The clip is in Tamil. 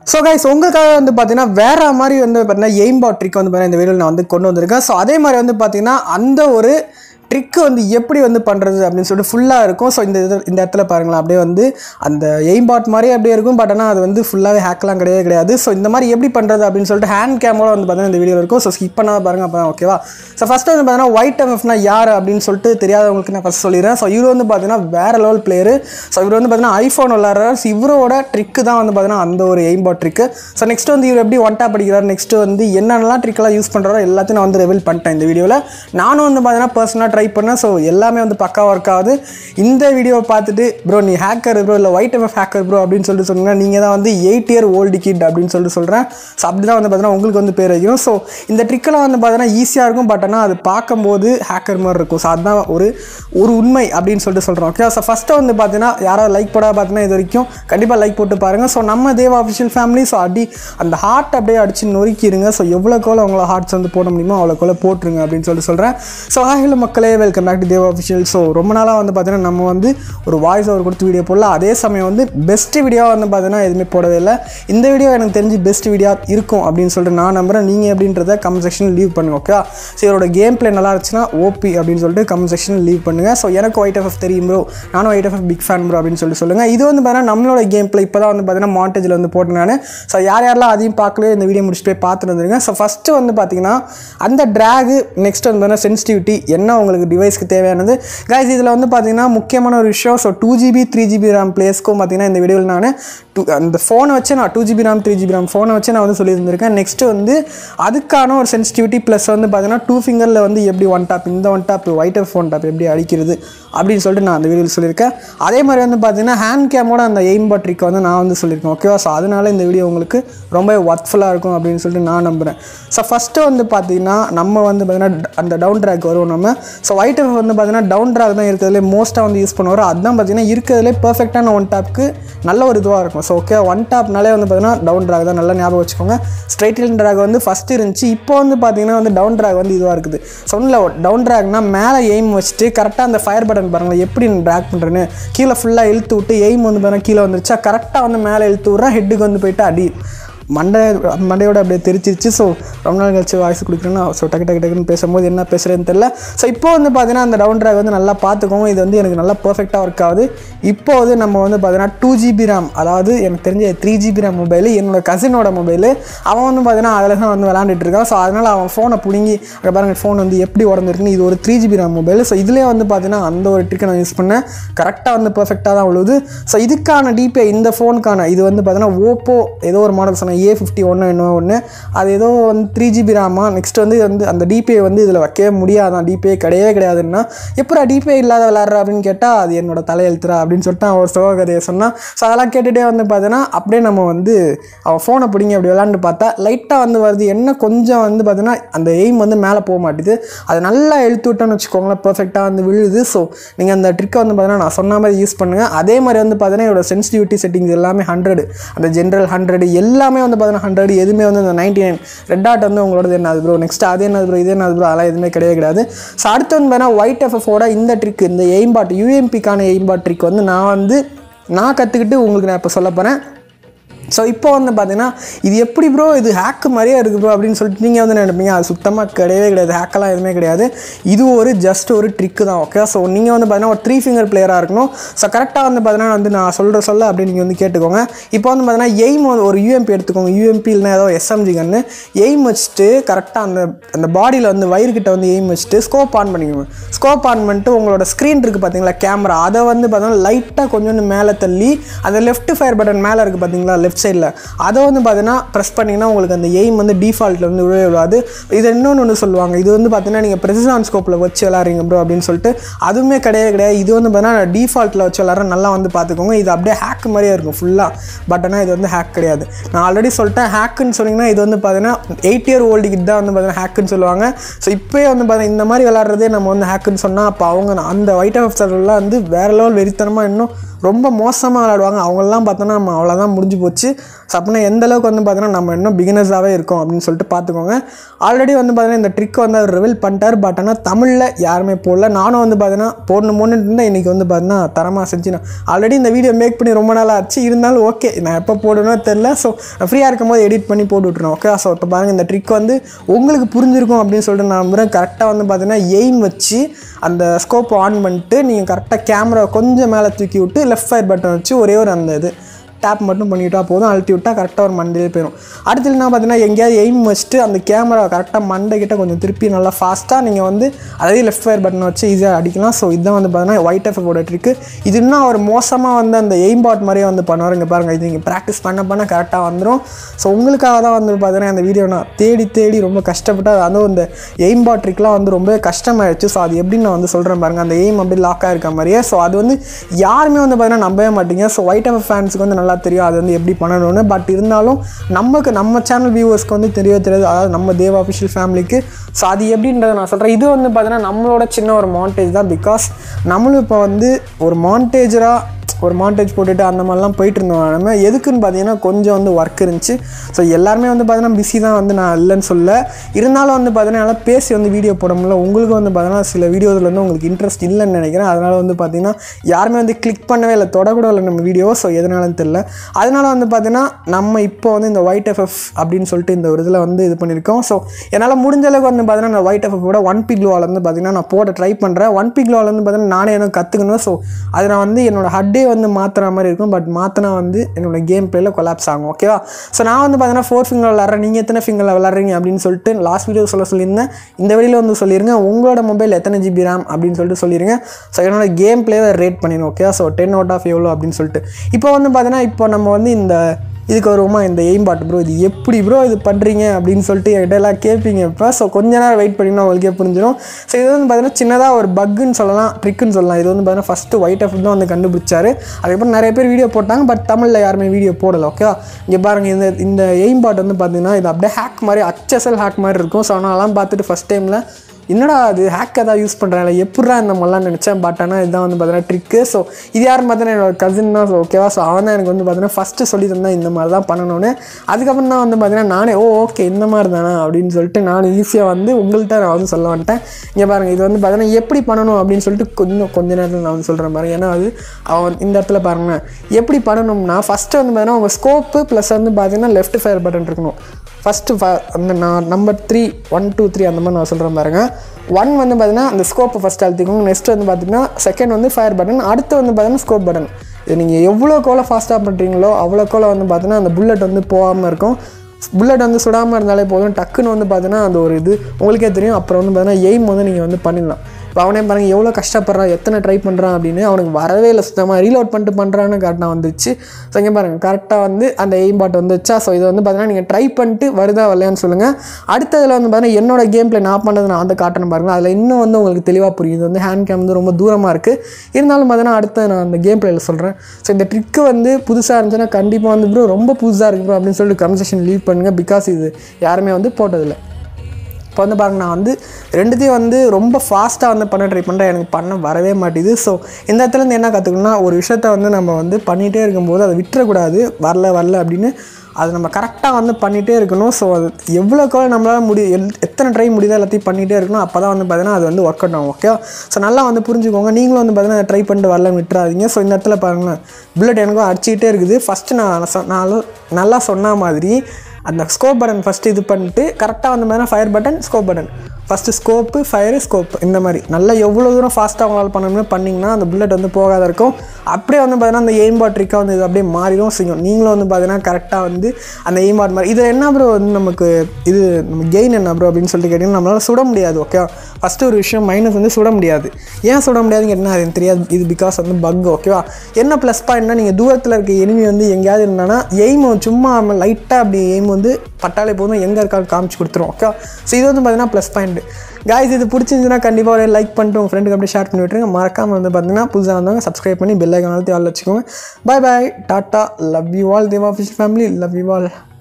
ஸோ கைஸ் உங்களுக்காக வந்து பார்த்தீங்கன்னா வேற மாதிரி வந்து பார்த்தீங்கன்னா எய்ம் பாட் ட்ரிக் வந்து பார்த்தீங்கன்னா இந்த வீடியோவில் நான் வந்து கொண்டு வந்திருக்கேன் ஸோ அதே மாதிரி வந்து பார்த்தீங்கன்னா அந்த ஒரு ட்ரிக்கு வந்து எப்படி வந்து பண்ணுறது அப்படின்னு சொல்லிட்டு ஃபுல்லாக இருக்கும் ஸோ இந்த இது இந்த இடத்துல பாருங்களேன் அப்படியே வந்து அந்த எய்ம் பாட் மாதிரியே அப்படியே இருக்கும் பட் ஆனால் அது வந்து ஃபுல்லாகவே ஹேக்லாம் கிடையவே கிடையாது ஸோ இந்த மாதிரி எப்படி பண்ணுறது அப்படின்னு சொல்லிட்டு ஹேண்ட் கேமரா வந்து பார்த்தீங்கன்னா இந்த வீடியோ இருக்கும் ஸோ ஸ்கிப் பண்ணாத பாருங்க அப்போ ஓகேவா ஸோ ஃபஸ்ட்டு வந்து பார்த்தீங்கன்னா ஒயிட் எம்எஃப்னா யார் அப்படின்னு சொல்லிட்டு தெரியாதவங்களுக்கு நான் ஃபஸ்ட் சொல்லிடுறேன் ஸோ இவர் வந்து பார்த்தீங்கன்னா வேற லெவல் பிளேயரு ஸோ இவர் வந்து பார்த்தீங்கன்னா ஐஃபோன் விளாட்றாரு ஸோ இவரோட ட்ரிக்கு தான் வந்து பார்த்தீங்கன்னா அந்த ஒரு aimbot trick so next வந்து இவர் எப்படி ஒன் டாப் அடிக்கிறார் நெக்ஸ்ட் வந்து என்னென்னலாம் ட்ரிக்கெல்லாம் யூஸ் பண்ணுறாரோ எல்லாத்தையும் நான் வந்து ரிவீல் பண்ணிட்டேன் இந்த வீடியோவில் நானும் வந்து பார்த்தீங்கன்னா பர்சனலாக ட்ரை பண்ணேன் ஸோ எல்லாமே வந்து பக்கா ஒர்க் ஆகுது இந்த வீடியோவை பார்த்துட்டு ப்ரோ நீ ஹேக்கர் ப்ரோ இல்லை ஒயிட் எம்எஃப் ஹேக்கர் ப்ரோ அப்படின்னு சொல்லிட்டு சொன்னீங்கன்னா நீங்கள் தான் வந்து எயிட் இயர் ஓல்டு கிட் அப்படின்னு சொல்லிட்டு சொல்கிறேன் ஸோ அப்படி தான் வந்து பார்த்தீங்கன்னா உங்களுக்கு வந்து பேர் வைக்கும் ஸோ இந்த ட்ரிக்கெல்லாம் வந்து பார்த்தீங்கன்னா ஈஸியாக இருக்கும் பட் ஆனால் அது பார்க்கும்போது ஹேக்கர் மாதிரி இருக்கும் ஸோ அதுதான் ஒரு ஒரு உண்மை அப்படின்னு சொல்லிட்டு சொல்கிறோம் ஓகே ஸோ ஃபஸ்ட்டு வந்து பார்த்தீங்கன்னா யாராவது லைக் போடாத பார்த்தீங்கன்னா இது வரைக்கும் கண்டிப்பாக லைக் போட்டு பாருங்கள் ஸோ நம்ம தேவா அஃபிஷியல் ஃபேமிலி ஸோ அடி அந்த ஹார்ட் அப்படியே அடிச்சு நொறுக்கிடுங்க ஸோ எவ்வளோக்கோல உங்களை ஹார்ட்ஸ் வந்து போட முடியுமோ அவ்வளோக்கோல போட்டுருங்க அப்படின்னு சொல்லிட்டு சொல்கிறேன் ஸோ ஹலோ மக்களே welcome back to Deva official so ரொம்ப நாளாக வந்து பார்த்தீங்கன்னா நம்ம வந்து ஒரு வாய்ஸ் ஓவர் கொடுத்து வீடியோ போடல அதே சமயம் வந்து பெஸ்ட் வீடியோ வந்து பார்த்தீங்கன்னா எதுவுமே போடவே இல்லை இந்த வீடியோ எனக்கு தெரிஞ்சு பெஸ்ட் வீடியோ இருக்கும் அப்படின்னு சொல்லிட்டு நான் நம்புறேன் நீங்கள் எப்படின்றத கமெண்ட் செக்ஷனில் லீவ் பண்ணுங்க ஓகே ஸோ இவரோட கேம் பிளே நல்லா இருந்துச்சுன்னா ஓபி அப்படின்னு சொல்லிட்டு கமெண்ட் செக்ஷனில் லீவ் பண்ணுங்கள் ஸோ எனக்கு ஒயிட் எஃப் தெரியும் ப்ரோ நானும் White F big fan bro அப்படின்னு சொல்லிட்டு சொல்லுங்கள் இது வந்து பார்த்தீங்கன்னா நம்மளோட கேம் பிளே இப்போ தான் வந்து பார்த்தீங்கன்னா மாண்டேஜில் வந்து போட்டேன் நான் ஸோ யார் யாரெல்லாம் அதையும் பார்க்கலையோ இந்த வீடியோ முடிச்சுட்டு போய் பார்த்துட்டு வந்துருங்க ஸோ ஃபஸ்ட்டு வந்து பார்த்தீங்கன்னா அந்த ட்ராகு நெக்ஸ்ட் வந்து பார்த்தீங்கன்னா சென்சிட்டிவிட்டி என்ன உங்களுக்கு டிவைஸ்க்கு தேவையானது கைஸ் இதில் வந்து பார்த்தீங்கன்னா முக்கியமான ஒரு விஷயம் so two GB three GB RAM பிளேஸ்க்கும் பார்த்தீங்கன்னா இந்த வீடியோவில் நான் டூ அந்த ஃபோனை வச்சு நான் two GB RAM three GB RAM ஃபோனை வச்சு நான் வந்து சொல்லியிருந்திருக்கேன் நெக்ஸ்ட்டு வந்து அதுக்கான ஒரு சென்சிட்டிவிட்டி ப்ளஸ் வந்து பார்த்தீங்கன்னா டூ ஃபிங்கரில் வந்து எப்படி ஒன் டாப் இந்த one tap White F one tap எப்படி அடிக்கிறது அப்படின்னு சொல்லிட்டு நான் அந்த வீடியோவில் சொல்லியிருக்கேன் அதே மாதிரி வந்து பார்த்தீங்கன்னா ஹேண்ட் கேமோட அந்த எய்ம் பட்ரிக்கை வந்து நான் வந்து சொல்லியிருக்கேன் ஓகேவா ஸோ அதனால இந்த வீடியோ உங்களுக்கு ரொம்ப ஒர்க்ஃபுல்லாக இருக்கும் அப்படின்னு சொல்லிட்டு நான் நம்புகிறேன் ஸோ ஃபஸ்ட்டு வந்து பார்த்தீங்கன்னா நம்ம வந்து பார்த்தீங்கன்னா அந்த டவுன் ட்ராக் வருவோம் நம்ம ஸோ ஒயிட் எஃப் வந்து பார்த்தீங்கன்னா டவுன் ட்ராக் தான் இருக்கிறதுலே மோஸ்ட்டாக வந்து யூஸ் பண்ணுவார் அதுதான் பார்த்தீங்கன்னா இருக்கிறதுலே பர்ஃபெக்டான ஒன் டாப்க்கு நல்ல ஒரு இதுவாக இருக்கும் ஸோ ஓகே ஒன் டாப்னாலே வந்து பார்த்தீங்கன்னா டவுன் ட்ராக் தான் நல்லா ஞாபகம் வச்சுக்கோங்க ஸ்ட்ரைட் லைன் ட்ராக் வந்து ஃபஸ்ட்டு இருந்துச்சு இப்போ வந்து பார்த்தீங்கன்னா வந்து டவுன் ட்ராக் வந்து இதுவாக இருக்குது சொன்னல டவுன் ட்ராக்னா மேலே எய்ம் வச்சுட்டு கரெக்டாக அந்த ஃபயர் பட்டன் பாருங்களேன் எப்படி ட்ராக் பண்ணுறேன்னு கீழே ஃபுல்லாக இழுத்து விட்டு எய்ம் வந்து பார்த்தீங்கன்னா கீழே வந்துருச்சா கரெக்டாக வந்து மேலே இழுத்து விட்றேன் ஹெட்டுக்கு வந்து போயிட்டு அடி மண்டை மண்டையோட அப்படியே தெரிச்சிருச்சு ஸோ ரொம்ப நாள் கழிச்சு வாய்ஸ் கொடுக்குறேன்னா ஸோ டக்கு டக்கு டக்குன்னு பேசும்போது என்ன பேசுகிறேன்னு தெரில ஸோ இப்போ வந்து பார்த்தீங்கன்னா அந்த டவுன் ட்ராக் வந்து நல்லா பார்த்துக்கோங்க இது வந்து எனக்கு நல்லா பர்ஃபெக்டாக ஒர்க் ஆகுது இப்போ வந்து நம்ம வந்து பார்த்தீங்கன்னா டூ ஜிபி ரேம் அதாவது எனக்கு தெரிஞ்ச த்ரீ ஜிபி ரேம் மொபைல் என்னோட கசினோட மொபைல் அவன் வந்து பார்த்தீங்கன்னா அதில் தான் வந்து விளாண்டுட்டு இருக்கான் ஸோ அதனால் அவன் ஃபோனை பிடுங்கி அங்கே பாருங்கள் ஃபோன் வந்து எப்படி உடஞ்சிருக்குன்னு இது ஒரு three GB RAM mobile so இதுலேயே வந்து பார்த்தீங்கன்னா அந்த ஒரு ட்ரிக்கை நான் யூஸ் பண்ணேன் கரெக்டாக வந்து பர்ஃபெக்டாக தான் உழுது ஸோ இதுக்கான டிபே இந்த ஃபோனுக்கான இது வந்து பார்த்தீங்கன்னா ஓப்போ ஏதோ ஒரு மாடல் சொன்னேன் ஏ ஃபிஃப்டி ஒன்று என்ன ஒன்று அது ஏதோ வந்து த்ரீ ஜிபி ரேமா நெக்ஸ்ட் வந்து இது வந்து அந்த டிபிஐ வந்து இதில் வைக்கவே முடியாதான் டிபிஐ கிடையவே கிடையாதுன்னா எப்படா டிபிஐ இல்லாத விளாட்ற அப்படின்னு கேட்டால் அது என்னோட தலையெழுத்துறா அப்படின்னு சொல்லிட்டு அவன் ஒரு சோகதையை சொன்னான் ஸோ அதெல்லாம் கேட்டுகிட்டே வந்து பார்த்தீங்கன்னா அப்படியே நம்ம வந்து அவன் ஃபோனை பிடிங்கி அப்படி விளாண்டு பார்த்தா லைட்டாக வந்து வருது என்ன கொஞ்சம் வந்து பார்த்தீங்கன்னா அந்த எய்ம் வந்து மேலே போக மாட்டேது அது நல்லா இழுத்து விட்டோன்னு வச்சுக்கோங்களேன் பர்ஃபெக்டாக வந்து விழுது ஸோ நீங்கள் அந்த ட்ரிக்கை வந்து பார்த்தீங்கன்னா நான் சொன்ன மாதிரி யூஸ் பண்ணுங்கள் அதே மாதிரி வந்து பார்த்தீங்கன்னா இதோட சென்சிட்டிவிட்டி செட்டிங்ஸ் எல்லாமே ஹண்ட்ரட் அந்த ஜென்ரல் ஹண்ட்ரட் எல்லாமே வந்து பார்த்தீங்கன்னா ஹண்ட்ரட் எதுவுமே வந்து அந்த நைன்டி நைன் ரெட் டாட் வந்து உங்களோடது என்னது ப்ரோ நெக்ஸ்ட் அது என்னது ப்ரோ இது என்னது ப்ரோ அதெல்லாம் எதுவுமே கிடையவே கிடையாது ஸோ அடுத்து வந்து பார்த்தீங்கன்னா ஒயிட் எஃப்எஃபோட இந்த ட்ரிக் இந்த எய்ம்பாட் யூஎம்பிக்கான எய்ம்பாட் ட்ரிக் வந்து நான் வந்து நான் கற்றுக்கிட்டு உங்களுக்கு நான் இப்போ சொல்ல போகிறேன் ஸோ இப்போ வந்து பார்த்தீங்கன்னா இது எப்படி ப்ரோ இது ஹேக்கு மாதிரியே இருக்குது ப்ரோ அப்படின்னு சொல்லிட்டு நீங்கள் வந்து நினைப்பீங்க அது சுத்தமாக கிடையவே கிடையாது ஹேக்கெல்லாம் எதுவுமே கிடையாது இது ஒரு ஜஸ்ட் ஒரு ட்ரிக்கு தான் ஓகே ஸோ நீங்கள் வந்து பார்த்தீங்கன்னா ஒரு த்ரீ ஃபிங்கர் பிளேயராக இருக்கணும் ஸோ கரெக்டாக வந்து பார்த்தீங்கன்னா வந்து நான் சொல்கிற சொல்ல அப்படி நீங்கள் வந்து கேட்டுக்கோங்க இப்போ வந்து பார்த்தீங்கன்னா எய்ம் ஒரு யூஎம்பி எடுத்துக்கோங்க யூஎம்பி இல்லைனா ஏதோ எஸ்எம்ஜி கன்று எய்ம் வச்சுட்டு கரெக்டாக அந்த அந்த பாடியில் வந்து வயிறுகிட்ட வந்து எய்ம் வச்சுட்டு ஸ்கோப் ஆன் பண்ணிக்கோங்க ஸ்கோப் ஆன் பண்ணிட்டு உங்களோட ஸ்க்ரீன் இருக்குது பார்த்தீங்களா கேமரா அதை வந்து பார்த்தீங்கன்னா லைட்டாக கொஞ்சோண்டு மேலே தள்ளி அந்த லெஃப்ட் ஃபயர் பட்டன் மேலே இருக்குது பார்த்தீங்களா லெஃப்ட் சைடில் அதை வந்து பார்த்தீங்கன்னா ப்ரெஸ் பண்ணிங்கன்னா உங்களுக்கு அந்த எய்ம் வந்து டிஃபால்ட்டில் வந்து விழவே விழாது இது இன்னொன்று ஒன்று சொல்லுவாங்க இது வந்து பார்த்தீங்கன்னா நீங்கள் ப்ரெசிடான் ஸ்கோப்பில் வச்சு விளாட்றீங்க ப்ரோ அப்படின்னு சொல்லிட்டு அதுவுமே கிடையவே கிடையாது இது வந்து பார்த்தீங்கன்னா டிஃபால்ட்டில் வச்சு விளாட்ற நல்லா வந்து பார்த்துக்கோங்க இது அப்படியே ஹேக் மாதிரியே இருக்கும் ஃபுல்லாக பட் ஆனால் இது வந்து ஹேக் கிடையாது நான் ஆல்ரெடி சொல்லிட்டேன் ஹேக்குன்னு சொன்னீங்கன்னா இது வந்து பார்த்தீங்கன்னா எயிட் இயர் ஓல்டு கிட் தான் வந்து பார்த்தீங்கன்னா ஹேக்குன்னு சொல்லுவாங்க ஸோ இப்போயே வந்து பார்த்தீங்கன்னா இந்த மாதிரி விளாட்றதே நம்ம வந்து ஹேக்குன்னு சொன்னால் அப்போ அவங்க அந்த ஒயிட் ஆஃப் சர்வர்லாம் வந்து வேறு லெவல் வெறித்தனமாக இன்னும் ரொம்ப மோசமாக விளாடுவாங்க அவங்களெலாம் பார்த்தோன்னா நம்ம அவ்வளோதான் முடிஞ்சு போச்சு ஸோ அப்படின்னா எந்த அளவுக்கு வந்து பார்த்தீங்கன்னா நம்ம இன்னும் பிகினர்ஸாகவே இருக்கோம் அப்படின்னு சொல்லிட்டு பார்த்துக்கோங்க ஆல்ரெடி வந்து பார்த்தீங்கன்னா இந்த ட்ரிக் வந்து அவர் ரிவீல் பண்ணிட்டார் பட் ஆனால் தமிழில் யாருமே போடல நானும் வந்து பார்த்தீங்கன்னா போடணுமோன்னு இருந்தேன் இன்றைக்கி வந்து பார்த்தீங்கன்னா தரமாக செஞ்சு நான் ஆல்ரெடி இந்த வீடியோ மேக் பண்ணி ரொம்ப நாள் ஆச்சு இருந்தாலும் ஓகே நான் எப்போ போடணும்னு தெரில ஸோ ஃப்ரீயாக இருக்கும்போது எடிட் பண்ணி போட்டு விட்ருணும் ஓகே ஸோ இப்போ பாருங்கள் இந்த ட்ரிக் வந்து உங்களுக்கு புரிஞ்சிருக்கும் அப்படின்னு சொல்லிட்டு நான் நம்புகிறேன் கரெக்டாக வந்து பார்த்தீங்கன்னா எய்ம் வச்சு அந்த ஸ்கோப் ஆன் பண்ணிட்டு நீங்கள் கரெக்டாக கேமரா கொஞ்சம் மேலே தூக்கி விட்டு லெஃப்ட் ஃபயர் பட்டன் வச்சு ஒரே ஒரு அந்த இது டேப் மட்டும் பண்ணிவிட்டா போதும் அழுத்தி விட்டால் கரெக்டாக ஒரு மண்டையிலே போயிடும் அடுத்து என்ன பார்த்தீங்கன்னா எங்கேயாவது எய்ம் வச்சுட்டு அந்த கேமரா கரெக்டாக மண்டை கிட்ட கொஞ்சம் திருப்பி நல்லா ஃபாஸ்ட்டாக நீங்கள் வந்து அதே லெஃப்ட் ஃபயர் பட்டன் வச்சு ஈஸியாக அடிக்கலாம் ஸோ இதுதான் வந்து பார்த்தீங்கன்னா ஒயிட் எஃபோட ட்ரிக்கு இது இன்னும் அவர் மோசமாக வந்து அந்த எய்ம் பாட் மாதிரியே வந்து பண்ணுவார் இங்கே பாருங்கள் இது நீங்கள் ப்ராக்டிஸ் பண்ண பண்ண கரெக்டாக வந்துடும் ஸோ உங்களுக்காக தான் வந்து பார்த்தீங்கன்னா இந்த வீடியோ நான் தேடி தேடி ரொம்ப கஷ்டப்பட்டு அது அதுவும் இந்த எய்ம் பாட் ட்ரிக்லாம் வந்து ரொம்ப கஷ்டமாயிடுச்சு ஸோ அது எப்படின்னு நான் வந்து சொல்கிறேன் பாருங்கள் அந்த எய்ம் அப்படி லாக்காக இருக்க மாதிரியே ஸோ அது வந்து யாருமே வந்து பார்த்தீங்கன்னா நம்பவே மாட்டீங்க ஸோ ஒயிட் எஃப் ஃபேன்ஸுக்கு வந்து நல்லா தெரியும் அது வந்து எப்படி பண்ணணும்னு பட் இருந்தாலும் நமக்கு நம்ம சேனல் வியூவர்ஸ்க்கு வந்து தெரியவே தெரியாது அதாவது நம்ம தேவ அஃபிஷியல் ஃபேமிலிக்கு ஸோ அது எப்படின்றத நான் சொல்கிறேன் இது வந்து பார்த்தீங்கன்னா நம்மளோட சின்ன ஒரு மாண்டேஜ் தான் பிகாஸ் நம்மளும் இப்போ வந்து ஒரு மாண்டேஜராக ஒரு மாண்டேஜ் போட்டுட்டு அந்த மாதிரிலாம் போயிட்டு இருந்தோம் நம்ம எதுக்குன்னு பார்த்தீங்கன்னா கொஞ்சம் வந்து ஒர்க் இருந்துச்சு ஸோ எல்லாருமே வந்து பார்த்தீங்கன்னா பிஸி தான் வந்து நான் இல்லைன்னு சொல்ல இருந்தாலும் வந்து பார்த்தீங்கன்னா என்னால் பேசி வந்து வீடியோ போட முடியல உங்களுக்கு வந்து பார்த்தீங்கன்னா சில வீடியோஸில் வந்து உங்களுக்கு இன்ட்ரெஸ்ட் இல்லைன்னு நினைக்கிறேன் அதனால் வந்து பார்த்தீங்கன்னா யாருமே வந்து கிளிக் பண்ணவே இல்லை தொடக்கூட இல்லை நம்ம வீடியோ ஸோ எதனாலன்னு தெரில அதனால் வந்து பார்த்தீங்கன்னா நம்ம இப்போ வந்து இந்த ஒயிட் எஃப்எஃப் அப்படின்னு சொல்லிட்டு இந்த ஒரு இதில் வந்து இது பண்ணியிருக்கோம் ஸோ என்னால் முடிஞ்ச அளவுக்கு வந்து பார்த்தீங்கன்னா இந்த ஒயிட் எஃப்எஃபோட ஒன் பி க்ளோவில் வந்து பார்த்தீங்கன்னா நான் போட ட்ரை பண்ணுறேன் ஒன் பி க்ளோவில் வந்து பார்த்தீங்கன்னா நானே எதுவும் கற்றுக்கணும் ஸோ அதை நான் வந்து என்னோட ஹட்டே வந்து மாற்றுற மாதிரி இருக்கும் பட் மாற்றினா வந்து என்னோட கேம் பிளேயில் கொலாப்ஸ் ஆகும் ஓகேவா ஸோ நான் வந்து பார்த்தீங்கன்னா ஃபோர் ஃபிங்கர் விளாட்றேன் நீங்கள் எத்தனை ஃபிங்கரில் விளாட்றீங்க அப்படின்னு சொல்லிட்டு லாஸ்ட் வீடியோ சொல்ல சொல்லியிருந்தேன் இந்த வீடியோவில் வந்து சொல்லிடுங்க உங்களோட மொபைல் எத்தனை ஜிபி ரேம் அப்படின்னு சொல்லிட்டு சொல்லிடுங்க ஸோ என்னோட கேம் பிளேவை ரேட் பண்ணிடுங்க ஓகேவா ஸோ டென் அவுட் ஆஃப் எவ்வளோ அப்படின்னு சொல்லிட்டு இப்போ வந்து பார்த்தீங்கன்னா இப்போ நம்ம வந்து இந்த இதுக்கு வருவோமா இந்த எய்ம் பாட்டு ப்ரோ இது எப்படி ப்ரோ இது பண்ணுறீங்க அப்படின்னு சொல்லிட்டு என்கிட்ட எல்லாம் கேட்பீங்க இப்போ ஸோ கொஞ்ச நேரம் வெயிட் பண்ணிங்கன்னா உங்களுக்கே புரிஞ்சிடும் ஸோ இது வந்து பார்த்தீங்கன்னா சின்னதாக ஒரு பக்குன்னு சொல்லலாம் ட்ரிக்குன்னு சொல்லலாம் இது வந்து பார்த்தீங்கன்னா ஃபஸ்ட்டு ஒயிட் எஃப் தான் வந்து கண்டுபிடிச்சாரு அதுக்கப்புறம் நிறைய பேர் வீடியோ போட்டாங்க பட் தமிழில் யாருமே வீடியோ போடலை ஓகேவா இங்கே பாருங்கள் இந்த இந்த எய்ம் பாட் வந்து பார்த்தீங்கன்னா இது அப்படியே ஹேக் மாதிரி அச்சசல் ஹேக் மாதிரி இருக்கும் ஸோ அதெல்லாம் பார்த்துட்டு ஃபஸ்ட் டைமில் என்னடா அது ஹேக் ஏதாவது யூஸ் பண்ணுறாங்க எப்பட்றா இந்த மாதிரிலாம் நினச்சேன் பட் ஆனால் இதுதான் வந்து பார்த்தீங்கன்னா ட்ரிக்கு ஸோ இது யாருன்னு பார்த்தீங்கன்னா என்னோட கசின் தான் ஸோ ஓகேவா ஸோ அவன் தான் எனக்கு வந்து பார்த்தீங்கன்னா ஃபஸ்ட்டு சொல்லி தந்தான் இந்த மாதிரி தான் பண்ணணும்னு அதுக்கப்புறம் தான் வந்து பார்த்தீங்கன்னா நானே ஓ ஓகே இந்த மாதிரி தானே அப்படின்னு சொல்லிட்டு நான் ஈஸியாக வந்து உங்கள்கிட்ட நான் வந்து சொல்ல வந்துட்டேன் இங்கே பாருங்கள் இது வந்து பார்த்தீங்கன்னா எப்படி பண்ணணும் அப்படின்னு சொல்லிட்டு கொஞ்சம் கொஞ்ச நேரத்தில் நான் வந்து சொல்கிறேன் பாருங்க ஏன்னா அது அவன் இந்த இடத்துல பாருங்களேன் எப்படி பண்ணணும்னா ஃபஸ்ட்டு வந்து பார்த்தீங்கன்னா உங்கள் ஸ்கோப்பு ப்ளஸ் வந்து பார்த்தீங்கன்னா லெஃப்ட் ஃபயர் பட்டன் இருக்கணும் ஃபஸ்ட்டு ஃப அந்த நான் number three one two three அந்த மாதிரி நான் சொல்கிறேன் பாருங்கள் ஒன் வந்து பார்த்தீங்கன்னா அந்த ஸ்கோப்பை ஃபஸ்ட் அழுத்திக்கணும் நெக்ஸ்ட் வந்து பார்த்தீங்கன்னா செகண்ட் வந்து ஃபயர் பட்டன் அடுத்து வந்து பார்த்தீங்கன்னா ஸ்கோப் பட்டன் இது நீங்கள் எவ்வளோக்கோல ஃபாஸ்ட்டாக பண்ணுறீங்களோ அவ்வளோக்கோல வந்து பார்த்தீங்கன்னா அந்த புல்லட் வந்து போகாமல் இருக்கும் புல்லட் வந்து சுடாமல் இருந்தாலே போதும் டக்குன்னு வந்து பார்த்தீங்கன்னா அந்த ஒரு இது உங்களுக்கே தெரியும் அப்புறம் வந்து பார்த்தீங்கன்னா எய்ம் வந்து நீங்கள் வந்து பண்ணிடலாம் இப்போ அவனே பாருங்க எவ்வளோ கஷ்டப்படுறான் எத்தனை ட்ரை பண்ணுறான் அப்படின்னு அவனுக்கு வரவே இல்லை சுத்தமாக ரீலோட் பண்ணிட்டு பண்ணுறான்னு கரெக்டாக வந்துச்சு ஸோ இங்கே பாருங்க கரெக்டாக வந்து அந்த எய்ம் பாட் வந்துச்சா ஸோ இது வந்து பார்த்தீங்கன்னா நீங்கள் ட்ரை பண்ணிட்டு வருதா வரலையான்னு சொல்லுங்கள் அடுத்ததில் வந்து பார்த்தீங்கன்னா என்னோட கேம் பிளே நான் பண்ணது நான் வந்து காட்டணும் பாருங்க அதில் இன்னும் வந்து உங்களுக்கு தெளிவாக புரியுது இது வந்து ஹேண்ட் கேம் வந்து ரொம்ப தூரமாக இருக்குது இருந்தாலும் பார்த்தீங்கன்னா அடுத்து நான் அந்த கேம் பிளேயில் சொல்கிறேன் ஸோ இந்த ட்ரிக்கு வந்து புதுசாக இருந்துச்சுன்னா கண்டிப்பாக வந்து ப்ரோ ரொம்ப புதுசாக இருக்கு bro அப்படின்னு சொல்லிட்டு கன்வர்சேஷன் லீவ் பண்ணுங்கள் பிகாஸ் இது யாருமே வந்து போட்டதில்லை இப்போ வந்து பாருங்க நான் வந்து ரெண்டுத்தையும் வந்து ரொம்ப ஃபாஸ்ட்டாக வந்து பண்ண ட்ரை பண்ணுறேன் எனக்கு பண்ண வரவே மாட்டேது ஸோ இந்த இடத்துல இருந்து என்ன கற்றுக்கணும்னா ஒரு விஷயத்த வந்து நம்ம வந்து பண்ணிகிட்டே இருக்கும்போது அதை விட்டுறக்கூடாது வரல வரல அப்படின்னு அது நம்ம கரெக்டாக வந்து பண்ணிகிட்டே இருக்கணும் ஸோ அது எவ்வளோக்கோ நம்மளால் முடி எல் எத்தனை ட்ரை முடியுதோ எல்லாத்தையும் பண்ணிகிட்டே இருக்கணும் அப்போ தான் வந்து பார்த்தீங்கன்னா அது வந்து ஒர்க் அவுட் ஆகும் ஓகே ஸோ நல்லா வந்து புரிஞ்சுக்கோங்க நீங்களும் வந்து பார்த்தீங்கன்னா ட்ரை பண்ணிட்டு வரல விட்டுறாதீங்க ஸோ இந்த இடத்துல பாருங்களேன் புல்லட் எனக்கும் அடிச்சுக்கிட்டே இருக்குது ஃபஸ்ட்டு நான் சொ- நான் நல்லா சொன்ன மாதிரி அந்த ஸ்கோப் பட்டன் ஃபஸ்ட்டு இது பண்ணிட்டு கரெக்டாக வந்து பார்த்தீங்கன்னா fire button scope button first scope fire scope இந்த மாதிரி நல்லா எவ்வளோ தூரம் ஃபாஸ்ட்டாக அவங்களால பண்ணணும்னு பண்ணிங்கன்னா அந்த புல்லட் வந்து போகாத இருக்கும் அப்படியே வந்து பார்த்தீங்கன்னா அந்த எய்ம் பாட் ட்ரிக்காக வந்து இது அப்படியே மாறிடும் செய்யும் நீங்களும் வந்து பார்த்தீங்கன்னா கரெக்டாக வந்து அந்த எய்ம் பாட் மாதிரி இது என்ன ப்ரோ வந்து நமக்கு இது நம்ம கெயின் என்ன ப்ரோ அப்படின்னு சொல்லிட்டு கேட்டிங்கன்னா நம்மளால் சுட முடியாது ஓகே ஃபஸ்ட்டு ஒரு விஷயம் மைனஸ் வந்து சுட முடியாது ஏன் சுட முடியாதுன்னு கேட்டிங்கன்னா அது எனக்கு தெரியாது இது பிகாஸ் வந்து பக் ஓகேவா என்ன ப்ளஸ் பாயிண்ட்னா நீங்கள் தூரத்தில் இருக்க எனிமி வந்து எங்கேயாவது இருந்தானா எய்ம் சும்மா லைட்டாக அப்படி எய்ம் வந்து பட்டாலே போதும் எங்கே இருக்கான்னு காமிச்சு கொடுத்துரும் ஓகே ஸோ இது வந்து பார்த்தீங்கன்னா ப்ளஸ் பாயிண்ட் காய்ஸ் இது பிடிச்சிருந்துச்சுன்னா கண்டிப்பாக ஒரு லைக் பண்ணிட்டு உங்கள் ஃப்ரெண்டுக்கு அப்படியே ஷேர் பண்ணி விட்டுருங்க மறக்காமல் வந்து பார்த்தீங்கன்னா புதுசாக வந்தவங்க சப்ஸ்கிரைப் பண்ணி பெல் ஐக்கான ஆல் வச்சுக்கோங்க bye bye tata love you all Deva fish family love you all